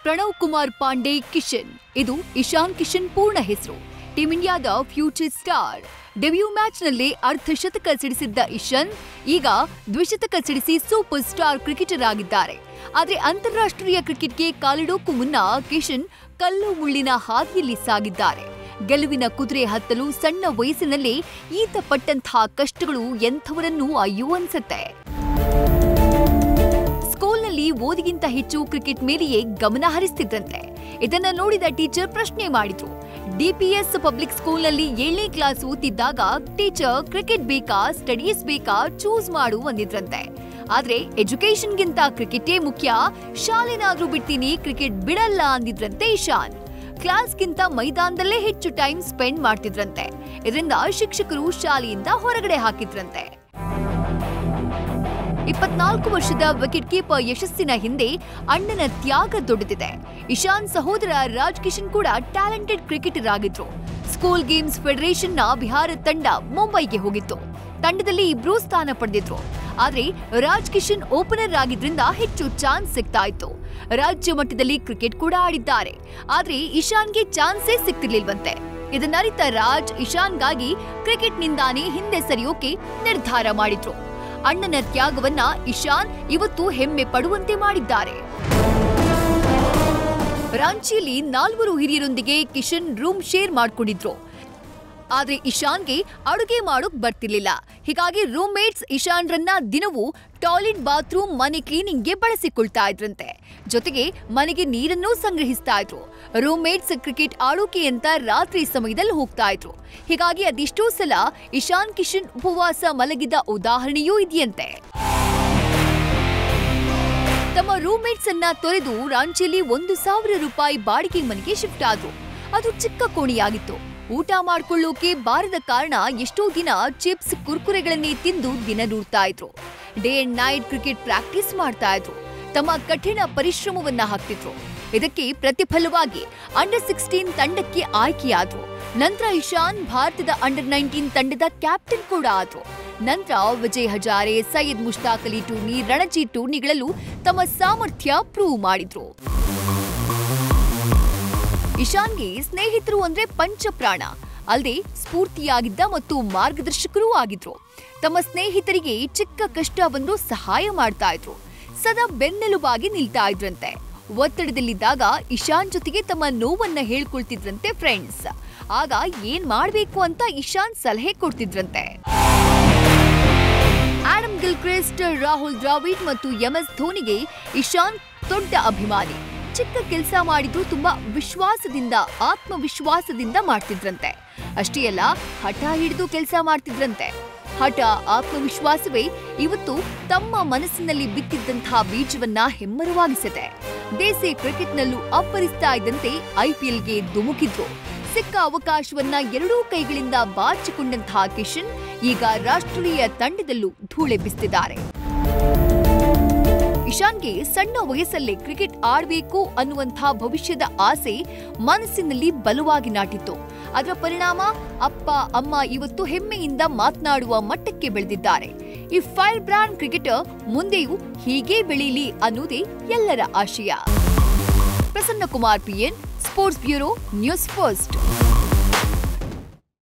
ಪ್ರಣವ್ ಕುಮಾರ್ ಪಾಂಡೆ ಕಿಶನ್ ಇದು ಇಶಾನ್ ಕಿಶನ್ ಪೂರ್ಣ ಹೆಸರು ಟೀಂ ಇಂಡಿಯಾದ ಫ್ಯೂಚರ್ ಸ್ಟಾರ್ ಡೆಬ್ಯೂ ಮ್ಯಾಚ್ನಲ್ಲೇ ಅರ್ಧ ಶತಕ ಸಿಡಿಸಿದ್ದ ಇಶಾನ್ ಈಗ ದ್ವಿಶತಕ ಸಿಡಿಸಿ ಸೂಪರ್ ಸ್ಟಾರ್ ಕ್ರಿಕೆಟರ್ ಆಗಿದ್ದಾರೆ ಆದರೆ ಅಂತಾರಾಷ್ಟ್ರೀಯ ಕ್ರಿಕೆಟ್ಗೆ ಕಾಲಿಡೋಕ್ಕೂ ಮುನ್ನ ಕಿಶನ್ ಕಲ್ಲು ಮುಳ್ಳಿನ ಹಾದಿಯಲ್ಲಿ ಸಾಗಿದ್ದಾರೆ ಗೆಲುವಿನ ಕುದುರೆ ಹತ್ತಲು ಸಣ್ಣ ವಯಸ್ಸಿನಲ್ಲೇ ಈತ ಪಟ್ಟಂತಹ ಕಷ್ಟಗಳು ಎಂಥವರನ್ನೂ ಅಯ್ಯೋ ಅನ್ಸತ್ತೆ ಸ್ಕೂಲ್ನಲ್ಲಿ ಓದಿಗಿಂತ ಹೆಚ್ಚು ಕ್ರಿಕೆಟ್ ಮೇಲೆಯೇ ಗಮನ ಹರಿಸ್ತಿದ್ರಂತೆ ಇದನ್ನ ನೋಡಿದ ಟೀಚರ್ ಪ್ರಶ್ನೆ ಮಾಡಿದ್ರು ಡಿಪಿಎಸ್ ಪಬ್ಲಿಕ್ ಸ್ಕೂಲ್ನಲ್ಲಿ ಏಳನೇ ಕ್ಲಾಸ್ ಓದ್ತಿದ್ದಾಗ ಟೀಚರ್ ಕ್ರಿಕೆಟ್ ಬೇಕಾ ಸ್ಟಡೀಸ್ ಬೇಕಾ ಚೂಸ್ ಮಾಡು ಅಂದಿದ್ರಂತೆ ಆದ್ರೆ ಎಜುಕೇಶನ್ಗಿಂತ ಕ್ರಿಕೆಟೇ ಮುಖ್ಯ ಶಾಲೆನಾದ್ರೂ ಬಿಡ್ತೀನಿ ಕ್ರಿಕೆಟ್ ಬಿಡಲ್ಲ ಅಂದಿದ್ರಂತೆ ಇಶಾನ್ ಕ್ಲಾಸ್ಗಿಂತ ಮೈದಾನದಲ್ಲೇ ಹೆಚ್ಚು ಟೈಮ್ ಸ್ಪೆಂಡ್ ಮಾಡ್ತಿದ್ರಂತೆ ಇದರಿಂದ ಶಿಕ್ಷಕರು ಶಾಲೆಯಿಂದ ಹೊರಗಡೆ ಹಾಕಿದ್ರಂತೆ ಇಪ್ಪತ್ನಾಲ್ಕು ವರ್ಷದ ವಿಕೆಟ್ ಕೀಪರ್ ಯಶಸ್ಸಿನ ಹಿಂದೆ ಅಣ್ಣನ ತ್ಯಾಗ ದೊಡ್ಡದಿದೆ ಇಶಾನ್ ಸಹೋದರ ರಾಜ್ ಕಿಶನ್ ಕೂಡ ಟ್ಯಾಲೆಂಟೆಡ್ ಕ್ರಿಕೆಟರ್ ಆಗಿದ್ರು ಸ್ಕೂಲ್ ಗೇಮ್ಸ್ ಫೆಡರೇಷನ್ನ ಬಿಹಾರ ತಂಡ ಮುಂಬೈಗೆ ಹೋಗಿತ್ತು ತಂಡದಲ್ಲಿ ಇಬ್ರು ಸ್ಥಾನ ಪಡೆದಿದ್ರು ಆದ್ರೆ ರಾಜ್ ಕಿಶನ್ ಓಪನರ್ ಆಗಿದ್ರಿಂದ ಹೆಚ್ಚು ಚಾನ್ಸ್ ಸಿಗ್ತಾ ಇತ್ತು ರಾಜ್ಯ ಮಟ್ಟದಲ್ಲಿ ಕ್ರಿಕೆಟ್ ಕೂಡ ಆಡಿದ್ದಾರೆ ಆದ್ರೆ ಇಶಾನ್ಗೆ ಚಾನ್ಸೇ ಸಿಗ್ತಿರ್ಲಿಲ್ವಂತೆ ಇದನ್ನರಿತ ರಾಜ್ ಇಶಾನ್ಗಾಗಿ ಕ್ರಿಕೆಟ್ನಿಂದಾನೇ ಹಿಂದೆ ಸರಿಯೋಕೆ ನಿರ್ಧಾರ ಮಾಡಿದ್ರು ಅಣ್ಣನ ತ್ಯಾಗವನ್ನ ಇಶಾನ್ ಇವತ್ತು ಹೆಮ್ಮೆ ಪಡುವಂತೆ ಮಾಡಿದ್ದಾರೆ ರಾಂಚಿಯಲ್ಲಿ ನಾಲ್ವರು ಹಿರಿಯರೊಂದಿಗೆ ಕಿಶನ್ ರೂಮ್ ಶೇರ್ ಮಾಡ್ಕೊಂಡಿದ್ರು ಆದ್ರೆ ಇಶಾನ್ಗೆ ಅಡುಗೆ ಮಾಡೋಕ್ ಬರ್ತಿರ್ಲಿಲ್ಲ ಹೀಗಾಗಿ ರೂಮ್ ಮೇಟ್ಸ್ ಇಶಾನ್ರನ್ನ ದಿನವೂ ಟಾಯ್ಲೆಟ್ ಬಾತ್ರೂಮ್ ಮನೆ ಕ್ಲೀನಿಂಗ್ಗೆ ಬಳಸಿಕೊಳ್ತಾ ಇದ್ರಂತೆ ಜೊತೆಗೆ ಮನೆಗೆ ನೀರನ್ನೂ ಸಂಗ್ರಹಿಸ್ತಾ ಇದ್ರು ರೂಮ್ ಮೇಟ್ಸ್ ಕ್ರಿಕೆಟ್ ಆಡೋಕೆ ಅಂತ ರಾತ್ರಿ ಸಮಯದಲ್ಲಿ ಹೋಗ್ತಾ ಇದ್ರು ಹೀಗಾಗಿ ಅದೆಷ್ಟೋ ಸಲ ಇಶಾನ್ ಕಿಶನ್ ಉಪವಾಸ ಮಲಗಿದ ಉದಾಹರಣೆಯೂ ಇದೆಯಂತೆ ತಮ್ಮ ರೂಮ್ಮೇಟ್ಸ್ ಅನ್ನ ತೊರೆದು ರಾಂಚಿಯಲ್ಲಿ ಒಂದು ಸಾವಿರ ರೂಪಾಯಿ ಬಾಡಿಗೆ ಮನೆಗೆ ಶಿಫ್ಟ್ ಆದ್ರು ಅದು ಚಿಕ್ಕ ಕೋಣೆಯಾಗಿತ್ತು ಊಟ ಮಾಡ್ಕೊಳ್ಳೋಕೆ ಬಾರದ ಕಾರಣ ಎಷ್ಟೋ ದಿನ ಚಿಪ್ಸ್ ಕುರ್ಕುರೆಗಳನ್ನೇ ತಿಂದು ದಿನ ದೂಡ್ತಾ ಇದ್ರು day and night cricket practice ಮಾಡ್ತಾ ಇದ್ರು ತಮ್ಮ ಕಠಿಣ ಪರಿಶ್ರಮವನ್ನ ಹಾಕ್ತಿದ್ರು ಇದಕ್ಕೆ ಪ್ರತಿಫಲವಾಗಿ ಅಂಡರ್ ಸಿಕ್ಸ್ಟೀನ್ ತಂಡಕ್ಕೆ ಆಯ್ಕೆಯಾದ್ರು ನಂತರ ಇಶಾನ್ ಭಾರತದ ಅಂಡರ್ ನೈನ್ಟೀನ್ ತಂಡದ ಕ್ಯಾಪ್ಟನ್ ಕೂಡ ಆದ್ರು ನಂತರ ವಿಜಯ್ ಹಜಾರೆ ಸೈಯದ್ ಮುಷ್ತಾಕ್ ಅಲಿ ಟೂರ್ನಿ ರಣಜಿ ಟೂರ್ನಿಗಳಲ್ಲೂ ತಮ್ಮ ಸಾಮರ್ಥ್ಯ ಪ್ರೂವ್ ಮಾಡಿದ್ರು ಇಶಾನ್ಗೆ ಸ್ನೇಹಿತರು ಅಂದ್ರೆ ಪಂಚಪ್ರಾಣ ಅಲ್ಲದೆ ಸ್ಫೂರ್ತಿಯಾಗಿದ್ದ ಮತ್ತು ಮಾರ್ಗದರ್ಶಕರೂ ಆಗಿದ್ರು ತಮ್ಮ ಸ್ನೇಹಿತರಿಗೆ ಚಿಕ್ಕ ಕಷ್ಟ ಬಂದು ಸಹಾಯ ಮಾಡ್ತಾ ಇದ್ರು ಸದಾ ಬೆನ್ನೆಲುಬಾಗಿ ನಿಲ್ತಾ ಇದ್ರಂತೆ ಒತ್ತಡದಲ್ಲಿದ್ದಾಗ ಇಶಾನ್ ಜೊತೆಗೆ ತಮ್ಮ ನೋವನ್ನ ಹೇಳ್ಕೊಳ್ತಿದ್ರಂತೆ ಫ್ರೆಂಡ್ಸ್ ಆಗ ಏನ್ ಮಾಡ್ಬೇಕು ಅಂತ ಇಶಾನ್ ಸಲಹೆ ಕೊಡ್ತಿದ್ರಂತೆ ಆಡಮ್ ಗಿಲ್ಕ್ರಿಸ್ಟ್ ರಾಹುಲ್ ದ್ರಾವಿಡ್ ಮತ್ತು ಎಂಎಸ್ ಧೋನಿಗೆ ಇಶಾನ್ ದೊಡ್ಡ ಅಭಿಮಾನಿ ಚಿಕ್ಕ ಕೆಲಸ ಮಾಡಿದ್ರು ತುಂಬಾ ವಿಶ್ವಾಸದಿಂದ ಆತ್ಮವಿಶ್ವಾಸದಿಂದ ಮಾಡ್ತಿದ್ರಂತೆ ಅಷ್ಟೇ ಅಲ್ಲ ಹಠ ಹಿಡಿದು ಕೆಲಸ ಮಾಡ್ತಿದ್ರಂತೆ ಹಠ ಆತ್ಮವಿಶ್ವಾಸವೇ ಇವತ್ತು ತಮ್ಮ ಮನಸ್ಸಿನಲ್ಲಿ ಬಿತ್ತಿದ್ದಂತಹ ಬೀಜವನ್ನ ಹೆಮ್ಮರವಾಗಿಸಿದೆ ದೇಸಿ ಕ್ರಿಕೆಟ್ನಲ್ಲೂ ಅಪ್ಪರಿಸ್ತಾ ಇದ್ದಂತೆ ಐಪಿಎಲ್ಗೆ ಧುಮುಕಿದ್ರು ಸಿಕ್ಕ ಅವಕಾಶವನ್ನ ಎರಡೂ ಕೈಗಳಿಂದ ಬಾಚಿಕೊಂಡಂತಹ ಕಿಶನ್ ಈಗ ರಾಷ್ಟ್ರೀಯ ತಂಡದಲ್ಲೂ ಧೂಳೆಬ್ಬಿಸ್ತಿದ್ದಾರೆ ಇಶಾನ್ಗೆ ಸಣ್ಣ ವಯಸ್ಸಲ್ಲೇ ಕ್ರಿಕೆಟ್ ಆಡಬೇಕು ಅನ್ನುವಂಥ ಭವಿಷ್ಯದ ಆಸೆ ಮನಸ್ಸಿನಲ್ಲಿ ಬಲವಾಗಿ ನಾಟಿತ್ತು ಅದರ ಪರಿಣಾಮ ಅಪ್ಪ ಅಮ್ಮ ಇವತ್ತು ಹೆಮ್ಮೆಯಿಂದ ಮಾತನಾಡುವ ಮಟ್ಟಕ್ಕೆ ಬೆಳೆದಿದ್ದಾರೆ ಈ ಫೈರ್ ಬ್ರಾಂಡ್ ಕ್ರಿಕೆಟರ್ ಮುಂದೆಯೂ ಹೀಗೆ ಬೆಳೀಲಿ ಅನ್ನೋದೇ ಎಲ್ಲರ ಆಶಯ Prasanna Kumar PN sports bureau news first